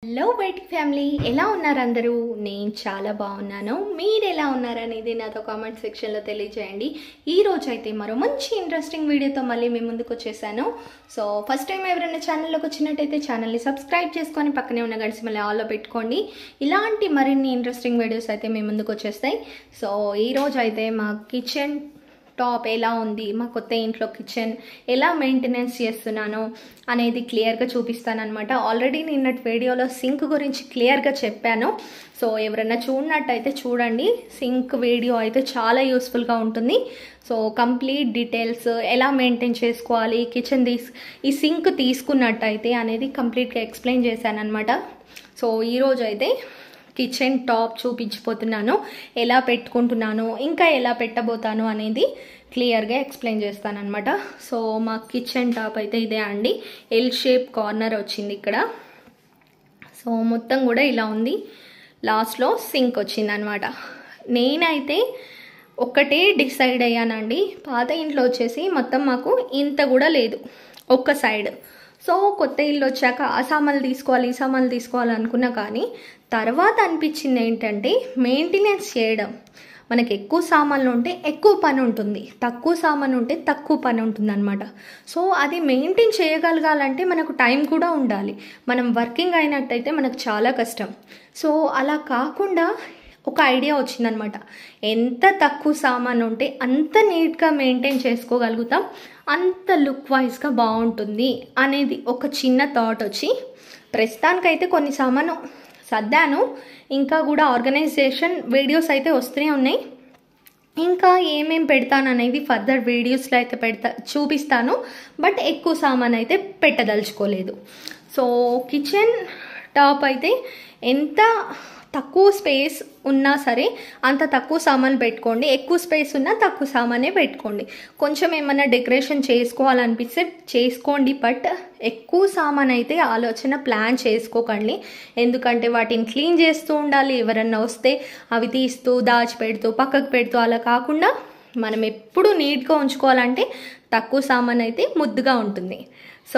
hello బయటికి family ఎలా ఉన్నారు అందరూ నేను చాలా బాగున్నాను మీరు ఎలా ఉన్నారు అనేది నాతో కామెంట్ సెక్షన్లో తెలియజేయండి ఈ రోజు అయితే మరో మంచి ఇంట్రెస్టింగ్ వీడియోతో మళ్ళీ మీ ముందుకు వచ్చేసాను సో ఫస్ట్ టైం ఎవరైనా ఛానల్లోకి వచ్చినట్టయితే ఛానల్ని సబ్స్క్రైబ్ చేసుకొని పక్కనే ఉన్న గడిసి మళ్ళీ ఆల్లో పెట్టుకోండి ఇలాంటి మరిన్ని ఇంట్రెస్టింగ్ వీడియోస్ అయితే మీ ముందుకు వచ్చేస్తాయి సో ఈ రోజు అయితే మా కిచెన్ టాప్ ఎలా ఉంది మా కొత్త ఇంట్లో కిచెన్ ఎలా మెయింటెనెన్స్ చేస్తున్నాను అనేది క్లియర్గా చూపిస్తానమాట ఆల్రెడీ నిన్నటి వీడియోలో సింక్ గురించి క్లియర్గా చెప్పాను సో ఎవరైనా చూడనట్టయితే చూడండి సింక్ వీడియో అయితే చాలా యూస్ఫుల్గా ఉంటుంది సో కంప్లీట్ డీటెయిల్స్ ఎలా మెయింటైన్ చేసుకోవాలి కిచెన్ తీస్ ఈ సింక్ తీసుకున్నట్టయితే అనేది కంప్లీట్గా ఎక్స్ప్లెయిన్ చేశానమాట సో ఈరోజు అయితే కిచెన్ టాప్ చూపించిపోతున్నాను ఎలా పెట్టుకుంటున్నాను ఇంకా ఎలా పెట్టబోతాను అనేది క్లియర్గా ఎక్స్ప్లెయిన్ చేస్తానమాట సో మా కిచెన్ టాప్ అయితే ఇదే అండి ఎల్ షేప్ కార్నర్ వచ్చింది ఇక్కడ సో మొత్తం కూడా ఇలా ఉంది లాస్ట్లో సింక్ వచ్చిందనమాట నేనైతే ఒక్కటే డిసైడ్ అయ్యానండి పాత ఇంట్లో వచ్చేసి మొత్తం మాకు ఇంత కూడా లేదు ఒక్క సైడ్ సో కొత్త ఇల్లు వచ్చాక ఆ సామాన్లు తీసుకోవాలి ఈ సామాన్లు తీసుకోవాలి అనుకున్నా కానీ తర్వాత అనిపించింది ఏంటంటే మెయింటెనెన్స్ చేయడం మనకి ఎక్కువ సామాన్లు ఉంటే ఎక్కువ పని ఉంటుంది తక్కువ సామాన్ ఉంటే తక్కువ పని ఉంటుంది అనమాట సో అది మెయింటైన్ చేయగలగాలంటే మనకు టైం కూడా ఉండాలి మనం వర్కింగ్ అయినట్టయితే మనకు చాలా కష్టం సో అలా కాకుండా ఒక ఐడియా వచ్చిందనమాట ఎంత తక్కువ సామాన్ ఉంటే అంత నీట్గా మెయింటైన్ చేసుకోగలుగుతాం అంత లుక్ వైజ్గా బాగుంటుంది అనేది ఒక చిన్న థాట్ వచ్చి ప్రస్తుతానికైతే కొన్ని సామాను సర్దాను ఇంకా కూడా ఆర్గనైజేషన్ వీడియోస్ అయితే వస్తూనే ఉన్నాయి ఇంకా ఏమేం పెడతాను అనేది ఫర్దర్ వీడియోస్లో అయితే పెడతా చూపిస్తాను బట్ ఎక్కువ సామాన్ అయితే పెట్టదలుచుకోలేదు సో కిచెన్ టాప్ అయితే ఎంత తక్కువ స్పేస్ ఉన్నా సరే అంత తక్కువ సామాన్ పెట్టుకోండి ఎక్కువ స్పేస్ ఉన్నా తక్కువ సామానే పెట్టుకోండి కొంచెం ఏమైనా డెకరేషన్ చేసుకోవాలనిపిస్తే చేసుకోండి బట్ ఎక్కువ సామాన్ అయితే ఆలోచన ప్లాన్ చేసుకోకండి ఎందుకంటే వాటిని క్లీన్ చేస్తూ ఉండాలి ఎవరన్నా వస్తే అవి తీస్తూ దాచిపెడుతూ పక్కకు పెడుతూ అలా కాకుండా మనం ఎప్పుడు నీట్గా ఉంచుకోవాలంటే తక్కువ సామాన్ అయితే ముద్దుగా ఉంటుంది సో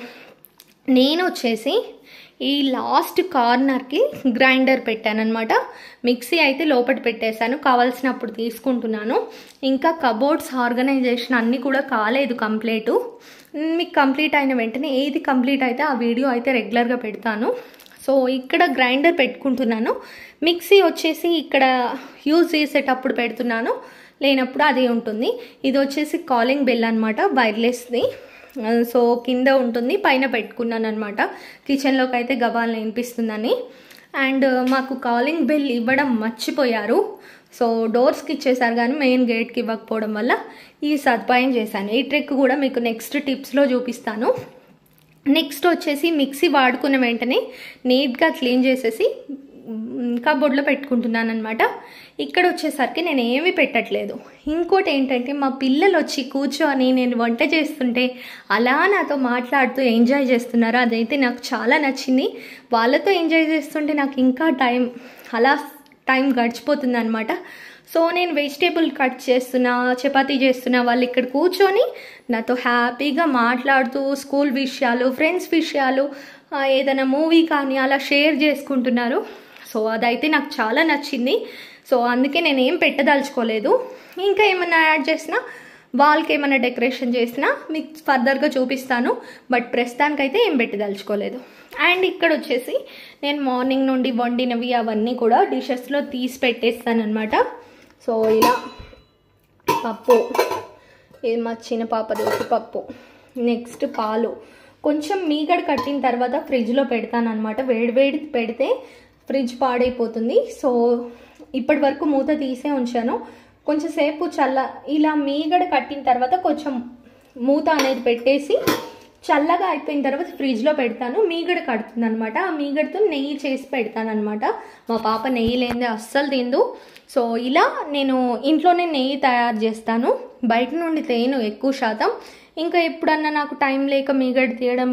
నేను వచ్చేసి ఈ లాస్ట్ కార్నర్కి గ్రైండర్ పెట్టానమాట మిక్సీ అయితే లోపల పెట్టేశాను కావాల్సినప్పుడు తీసుకుంటున్నాను ఇంకా కబోర్డ్స్ ఆర్గనైజేషన్ అన్నీ కూడా కాలేదు కంప్లీటు మీకు కంప్లీట్ అయిన వెంటనే ఏది కంప్లీట్ అయితే ఆ వీడియో అయితే రెగ్యులర్గా పెడతాను సో ఇక్కడ గ్రైండర్ పెట్టుకుంటున్నాను మిక్సీ వచ్చేసి ఇక్కడ యూజ్ చేసేటప్పుడు పెడుతున్నాను లేనప్పుడు అదే ఉంటుంది ఇది వచ్చేసి కాలింగ్ బెల్ అనమాట వైర్లెస్ది సో కింద ఉంటుంది పైన పెట్టుకున్నాను అనమాట కిచెన్లోకి అయితే గబాలను వినిపిస్తుందని అండ్ మాకు కాలింగ్ బెల్ ఇవ్వడం మర్చిపోయారు సో డోర్స్కి ఇచ్చేసారు కానీ మెయిన్ గేట్కి ఇవ్వకపోవడం వల్ల ఈ సదుపాయం చేశాను ఈ ట్రిక్ కూడా మీకు నెక్స్ట్ టిప్స్లో చూపిస్తాను నెక్స్ట్ వచ్చేసి మిక్సీ వాడుకున్న వెంటనే నీట్గా క్లీన్ చేసేసి కబోర్డ్లో పెట్టుకుంటున్నాను అనమాట ఇక్కడ వచ్చేసరికి నేను ఏమీ పెట్టట్లేదు ఇంకోటి ఏంటంటే మా పిల్లలు వచ్చి కూర్చొని నేను వంట చేస్తుంటే అలా నాతో మాట్లాడుతూ ఎంజాయ్ చేస్తున్నారు అదైతే నాకు చాలా నచ్చింది వాళ్ళతో ఎంజాయ్ చేస్తుంటే నాకు ఇంకా టైం అలా టైం గడిచిపోతుంది అనమాట సో నేను వెజిటేబుల్ కట్ చేస్తున్నా చపాతీ చేస్తున్నా వాళ్ళు ఇక్కడ కూర్చొని నాతో హ్యాపీగా మాట్లాడుతూ స్కూల్ విషయాలు ఫ్రెండ్స్ విషయాలు ఏదైనా మూవీ కానీ అలా షేర్ చేసుకుంటున్నారు సో అదైతే నాకు చాలా నచ్చింది సో అందుకే నేను ఏం పెట్టదలుచుకోలేదు ఇంకా ఏమైనా యాడ్ చేసినా వాల్కి ఏమైనా డెకరేషన్ చేసినా మీకు ఫర్దర్గా చూపిస్తాను బట్ ప్రస్తుతానికైతే ఏం పెట్టదలుచుకోలేదు అండ్ ఇక్కడ వచ్చేసి నేను మార్నింగ్ నుండి వండినవి అవన్నీ కూడా డిషెస్లో తీసి పెట్టేస్తాను అనమాట సో ఇలా పప్పు ఇది మా చిన్న పాప దోశ పప్పు నెక్స్ట్ పాలు కొంచెం మీగడ కట్టిన తర్వాత ఫ్రిడ్జ్లో పెడతాను అనమాట వేడి వేడి పెడితే ఫ్రిడ్జ్ పాడైపోతుంది సో ఇప్పటి వరకు మూత తీసే ఉంచాను కొంచెం సేపు చల్ల ఇలా మీగడ కట్టిన తర్వాత కొంచెం మూత అనేది పెట్టేసి చల్లగా అయిపోయిన తర్వాత ఫ్రిడ్జ్లో పెడతాను మీగడ కడుతుంది అనమాట ఆ మీగడతో నెయ్యి చేసి పెడతాను అనమాట మా పాప నెయ్యి లేనిదే అస్సలు తిందు సో ఇలా నేను ఇంట్లోనే నెయ్యి తయారు చేస్తాను బయట నుండి తేను ఎక్కువ శాతం ఇంకా ఎప్పుడన్నా నాకు టైం లేక మీగడ తీయడం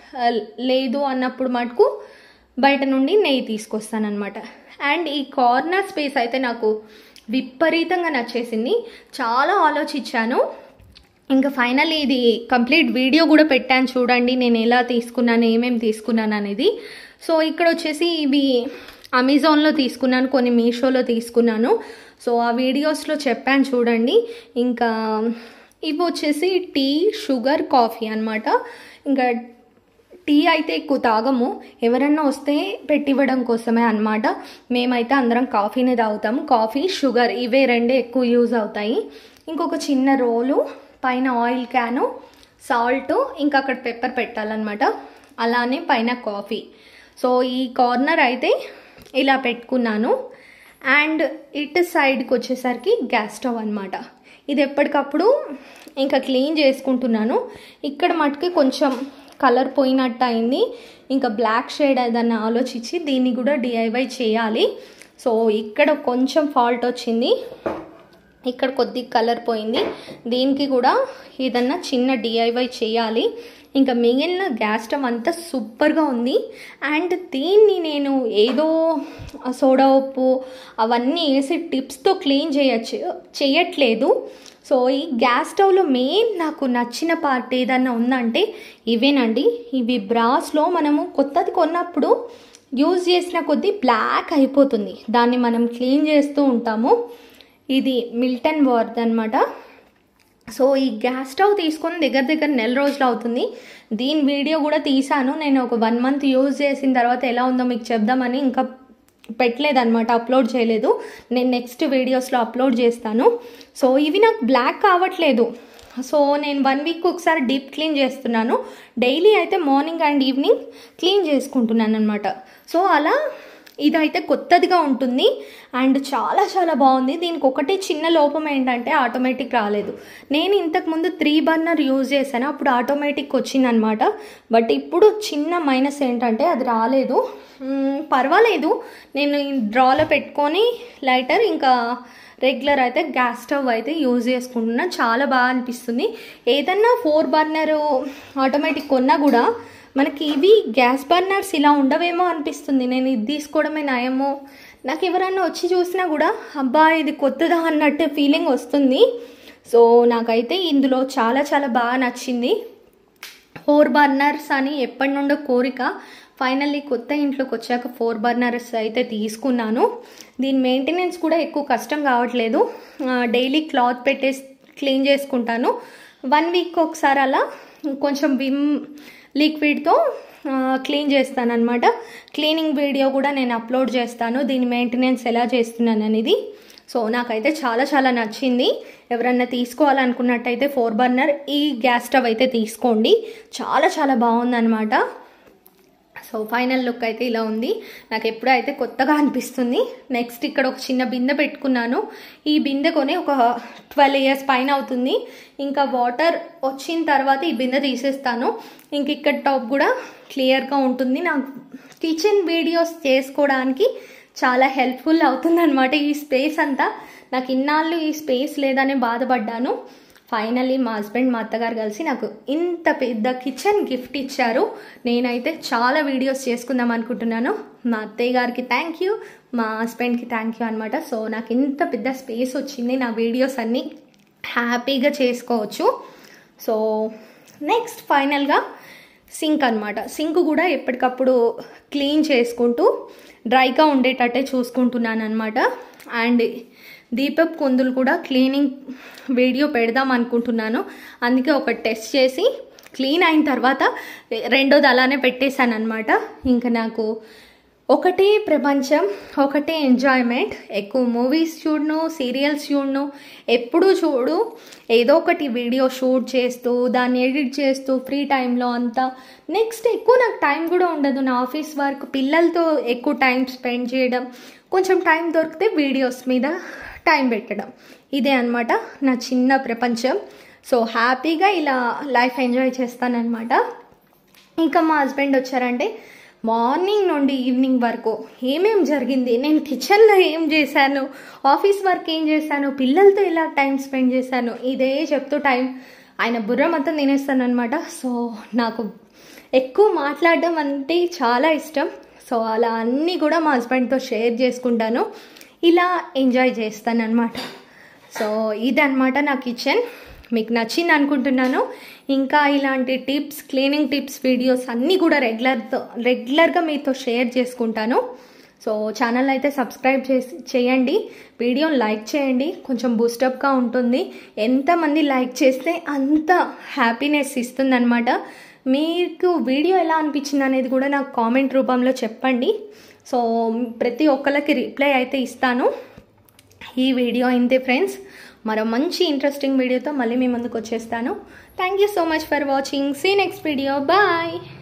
లేదు అన్నప్పుడు మటుకు బయట నుండి నెయ్యి తీసుకొస్తానమాట అండ్ ఈ కార్నర్ స్పేస్ అయితే నాకు విపరీతంగా నచ్చేసింది చాలా ఆలోచించాను ఇంకా ఫైనల్ ఇది కంప్లీట్ వీడియో కూడా పెట్టాను చూడండి నేను ఎలా తీసుకున్నాను ఏమేమి తీసుకున్నాను అనేది సో ఇక్కడ వచ్చేసి ఇవి అమెజాన్లో తీసుకున్నాను కొన్ని మీషోలో తీసుకున్నాను సో ఆ వీడియోస్లో చెప్పాను చూడండి ఇంకా ఇవి వచ్చేసి టీ షుగర్ కాఫీ అన్నమాట ఇంకా టీ అయితే ఎక్కువ తాగము ఎవరన్నా వస్తే పెట్టివ్వడం కోసమే అన్నమాట మేమైతే అందరం కాఫీనే తాగుతాము కాఫీ షుగర్ ఇవే రెండే ఎక్కువ యూజ్ అవుతాయి ఇంకొక చిన్న రోలు పైన ఆయిల్ క్యాను సాల్ట్ ఇంకా అక్కడ పెప్పర్ పెట్టాలన్నమాట అలానే పైన కాఫీ సో ఈ కార్నర్ అయితే ఇలా పెట్టుకున్నాను అండ్ ఇటు సైడ్కి వచ్చేసరికి గ్యాస్ స్టవ్ అనమాట ఇది ఎప్పటికప్పుడు ఇంకా క్లీన్ చేసుకుంటున్నాను ఇక్కడ మటుకి కొంచెం కలర్ పోయినట్టు అయింది ఇంకా బ్లాక్ షేడ్ ఏదన్నా ఆలోచించి దీన్ని కూడా డిఐవై చేయాలి సో ఇక్కడ కొంచెం ఫాల్ట్ వచ్చింది ఇక్కడ కొద్ది కలర్ పోయింది దీనికి కూడా ఏదన్నా చిన్న డిఐవై చేయాలి ఇంకా మిగిలిన గ్యాస్ స్టవ్ అంతా సూపర్గా ఉంది అండ్ దీన్ని నేను ఏదో సోడా ఉప్పు అవన్నీ వేసి టిప్స్తో క్లీన్ చేయచ్చు చేయట్లేదు సో ఈ గ్యాస్ స్టవ్లో మెయిన్ నాకు నచ్చిన పార్ట్ ఏదన్నా ఉందంటే ఇవేనండి ఇవి బ్రాస్లో మనము కొత్తది కొన్నప్పుడు యూజ్ చేసిన కొద్దీ బ్లాక్ అయిపోతుంది దాన్ని మనం క్లీన్ చేస్తూ ఉంటాము ఇది మిల్టన్ వార్డ్ అనమాట సో ఈ గ్యాస్ స్టవ్ తీసుకొని దగ్గర దగ్గర నెల రోజులు అవుతుంది దీని వీడియో కూడా తీసాను నేను ఒక వన్ మంత్ యూజ్ చేసిన తర్వాత ఎలా ఉందో మీకు చెప్దామని ఇంకా పెట్టలేదన్నమాట అప్లోడ్ చేయలేదు నేను నెక్స్ట్ వీడియోస్లో అప్లోడ్ చేస్తాను సో ఇవి నాకు బ్లాక్ కావట్లేదు సో నేను వన్ వీక్ ఒకసారి డీప్ క్లీన్ చేస్తున్నాను డైలీ అయితే మార్నింగ్ అండ్ ఈవినింగ్ క్లీన్ చేసుకుంటున్నాను అనమాట సో అలా ఇదైతే కొత్తదిగా ఉంటుంది అండ్ చాలా చాలా బాగుంది దీనికి ఒకటే చిన్న లోపం ఏంటంటే ఆటోమేటిక్ రాలేదు నేను ఇంతకుముందు త్రీ బర్నర్ యూజ్ చేశాను అప్పుడు ఆటోమేటిక్ వచ్చిందనమాట బట్ ఇప్పుడు చిన్న మైనస్ ఏంటంటే అది రాలేదు మ్మ్, పర్వాలేదు నేను ఈ డ్రాలో పెట్టుకొని లైటర్ ఇంకా రెగ్యులర్ అయితే గ్యాస్ స్టవ్ అయితే యూజ్ చేసుకుంటున్నా చాలా బాగా అనిపిస్తుంది ఏదన్నా ఫోర్ బర్నర్ ఆటోమేటిక్ కొన్నా కూడా మనకి ఇవి గ్యాస్ బర్నర్స్ ఇలా ఉండవేమో అనిపిస్తుంది నేను ఇది తీసుకోవడమే నయమో నాకు ఎవరైనా వచ్చి చూసినా కూడా అబ్బా ఇది కొత్తదా అన్నట్టు ఫీలింగ్ వస్తుంది సో నాకైతే ఇందులో చాలా చాలా బాగా నచ్చింది ఫోర్ బర్నర్స్ అని ఎప్పటి నుండో కోరిక ఫైనల్లీ కొత్త ఇంట్లోకి వచ్చాక ఫోర్ బర్నర్స్ అయితే తీసుకున్నాను దీని మెయింటెనెన్స్ కూడా ఎక్కువ కష్టం కావట్లేదు డైలీ క్లాత్ పెట్టేసి క్లీన్ చేసుకుంటాను వన్ వీక్ ఒకసారి అలా కొంచెం విమ్ లిక్విడ్తో క్లీన్ చేస్తాను అనమాట క్లీనింగ్ వీడియో కూడా నేను అప్లోడ్ చేస్తాను దీని మెయింటెనెన్స్ ఎలా చేస్తున్నాను అనేది సో నాకైతే చాలా చాలా నచ్చింది ఎవరన్నా తీసుకోవాలనుకున్నట్టయితే ఫోర్ బర్నర్ ఈ గ్యాస్ స్టవ్ అయితే తీసుకోండి చాలా చాలా బాగుందన్నమాట సో ఫైనల్ లుక్ అయితే ఇలా ఉంది నాకు ఎప్పుడైతే కొత్తగా అనిపిస్తుంది నెక్స్ట్ ఇక్కడ ఒక చిన్న బిందె పెట్టుకున్నాను ఈ బిందె కొని ఒక ట్వెల్వ్ ఇయర్స్ పైన అవుతుంది ఇంకా వాటర్ వచ్చిన తర్వాత ఈ బిందె తీసేస్తాను ఇంక ఇక్కడ టాప్ కూడా క్లియర్గా ఉంటుంది నాకు కిచెన్ వీడియోస్ చేసుకోవడానికి చాలా హెల్ప్ఫుల్ అవుతుందన్నమాట ఈ స్పేస్ అంతా నాకు ఇన్నాళ్ళు ఈ స్పేస్ లేదనే బాధపడ్డాను ఫైనల్లీ మా హస్బెండ్ మా అత్తగారు కలిసి నాకు ఇంత పెద్ద కిచెన్ గిఫ్ట్ ఇచ్చారు నేనైతే చాలా వీడియోస్ చేసుకుందాం అనుకుంటున్నాను మా అత్తయ్య గారికి థ్యాంక్ యూ మా హస్బెండ్కి థ్యాంక్ యూ అనమాట సో నాకు ఇంత పెద్ద స్పేస్ వచ్చింది నా వీడియోస్ అన్నీ హ్యాపీగా చేసుకోవచ్చు సో నెక్స్ట్ ఫైనల్గా సింక్ అనమాట సింక్ కూడా ఎప్పటికప్పుడు క్లీన్ చేసుకుంటూ డ్రైగా ఉండేటట్టే చూసుకుంటున్నాను అనమాట అండ్ దీపప్ కుందులు కూడా క్లీనింగ్ వీడియో పెడదాం అనుకుంటున్నాను అందుకే ఒక టెస్ట్ చేసి క్లీన్ అయిన తర్వాత రెండోది అలానే పెట్టేశాను అనమాట ఇంకా నాకు ఒకటే ప్రపంచం ఒకటే ఎంజాయ్మెంట్ ఎక్కువ మూవీస్ చూడను సీరియల్స్ చూడను ఎప్పుడూ చూడు ఏదో ఒకటి వీడియో షూట్ చేస్తూ దాన్ని ఎడిట్ చేస్తూ ఫ్రీ టైంలో అంతా నెక్స్ట్ ఎక్కువ నాకు టైం కూడా ఉండదు నా ఆఫీస్ వర్క్ పిల్లలతో ఎక్కువ టైం స్పెండ్ చేయడం కొంచెం టైం దొరికితే వీడియోస్ మీద టైం పెట్టడం ఇదే అనమాట నా చిన్న ప్రపంచం సో హ్యాపీగా ఇలా లైఫ్ ఎంజాయ్ చేస్తానన్నమాట ఇంకా మా హస్బెండ్ వచ్చారంటే మార్నింగ్ నుండి ఈవినింగ్ వరకు ఏమేం జరిగింది నేను కిచెన్లో ఏం చేశాను ఆఫీస్ వర్క్ ఏం చేశాను పిల్లలతో ఎలా టైం స్పెండ్ చేశాను ఇదే చెప్తూ టైం ఆయన బుర్ర మొత్తం తినేస్తాను అనమాట సో నాకు ఎక్కువ మాట్లాడడం అంటే చాలా ఇష్టం సో అలా అన్నీ కూడా మా హస్బెండ్తో షేర్ చేసుకుంటాను ఇలా ఎంజాయ్ చేస్తాను అనమాట సో ఇదన్నమాట నా కిచెన్ మీకు నచ్చింది అనుకుంటున్నాను ఇంకా ఇలాంటి టిప్స్ క్లీనింగ్ టిప్స్ వీడియోస్ అన్నీ కూడా రెగ్యులర్తో రెగ్యులర్గా మీతో షేర్ చేసుకుంటాను సో ఛానల్ అయితే సబ్స్క్రైబ్ చేసి చేయండి వీడియోని లైక్ చేయండి కొంచెం బూస్టప్గా ఉంటుంది ఎంతమంది లైక్ చేస్తే అంత హ్యాపీనెస్ ఇస్తుందన్నమాట మీకు వీడియో ఎలా అనిపించింది అనేది కూడా నాకు కామెంట్ రూపంలో చెప్పండి సో ప్రతి ఒక్కరికి రిప్లై అయితే ఇస్తాను ఈ వీడియో ఇంతే ఫ్రెండ్స్ మరో మంచి ఇంట్రెస్టింగ్ వీడియోతో మళ్ళీ మీ ముందుకు వచ్చేస్తాను thank you so much for watching see next video bye